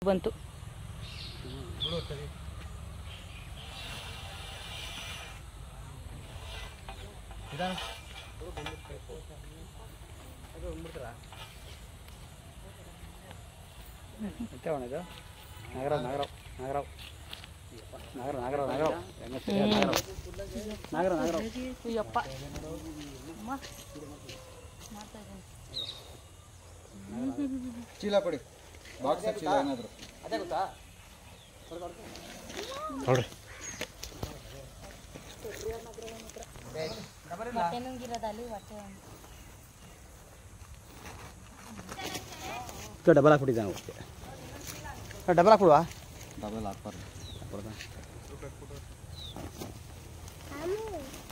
ಬಂತು ಇದು ನಾಗರಾವ್ ನಾಗರಾವ್ ನಾಗರಾವ್ ನಾಗರಾವ್ ನಾಗರಾವ್ ನಾಗರಾವ್ ಹೆಂಗ ಸರಿ ನಾಗರಾವ್ ನಾಗರಾವ್ ನಾಗರಾವ್ ಅಯ್ಯಪ್ಪ ಚೀಲ ಕೊಡಿ ಬಾಕ್ಸ್ ಚೀಲ ಏನಾದ್ರು ಅದೇ ಗೊತ್ತಾ ನೋಡ್ರಿ ಹೊಟ್ಟೆ ನುಂಗಿರೋದಲ್ಲಿ ಹೊಟ್ಟೆ ಡಬಲ್ ಹಾಕ್ಬಿಟ್ಟಿದ್ದಾನೆ ಓಕೆ ಡಬಲ್ ಹಾಕ್ಬಿಡುವ ಡಬಲ್ ಹಾಕ್ಬಾರ್ದು ಕೊಡ್ದ